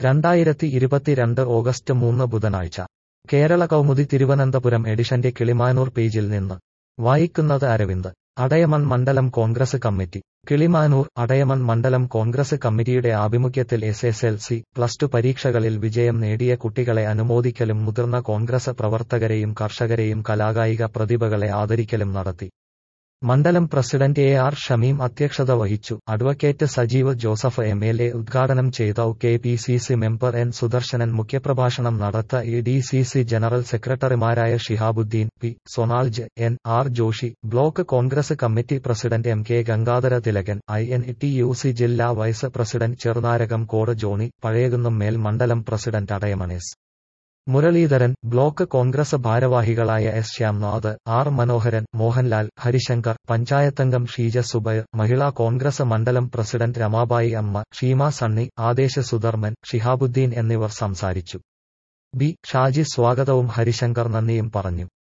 രണ്ടായിരത്തി ഇരുപത്തിരണ്ട് ഓഗസ്റ്റ് മൂന്ന് ബുധനാഴ്ച കേരള കൗമുദി തിരുവനന്തപുരം എഡിഷന്റെ കിളിമാനൂർ പേജിൽ നിന്ന് വായിക്കുന്നത് അരവിന്ദ് അടയമൺ മണ്ഡലം കോൺഗ്രസ് കമ്മിറ്റി കിളിമാനൂർ അടയമൺ മണ്ഡലം കോൺഗ്രസ് കമ്മിറ്റിയുടെ ആഭിമുഖ്യത്തിൽ S S L C plus two പരീക്ഷകളിൽ വിജയം നേടിയ കുട്ടികളെ അനുമോദിക്കലും മുതിർന്ന കോൺഗ്രസ് പ്രവർത്തകരെയും കർഷകരെയും കലാകായിക പ്രതിഭകളെ ആദരിക്കലും നടത്തി മണ്ഡലം പ്രസിഡന്റ് എ ആർ ഷമീം അധ്യക്ഷത വഹിച്ചു advocate Sajeev Joseph M L A ഉദ്ഘാടനം ചെയ്ത K P C C member N Sudarsanan മുഖ്യപ്രഭാഷണം നടത്ത A D C C general സെക്രട്ടറിമാരായ ഷിഹാബുദ്ദീൻ പി സൊണാൾജ് N R Joshi block Congress committee president M K Gangadhara Thilakan I N T U C ജില്ലാ vice president Cherunarakamkode Johny Pazhayakunnam മേൽ മണ്ഡലം president അടയമണേസ് മുരളീധരൻ ബ്ലോക്ക് കോൺഗ്രസ് ഭാരവാഹികളായ എസ് ശ്യാംനാഥ് ആർ മനോഹരൻ മോഹൻലാൽ ഹരിശങ്കർ പഞ്ചായത്തംഗം ഷീജ സുബൈർ മഹിളാ കോൺഗ്രസ് മണ്ഡലം പ്രസിഡന്റ് രമാബായി അമ്മ ഷീമ സണ്ണി ആദേശ സുധർമ്മൻ ഷിഹാബുദ്ദീൻ എന്നിവർ സംസാരിച്ചു ബി ഷാജി സ്വാഗതവും ഹരിശങ്കർ നന്ദിയും പറഞ്ഞു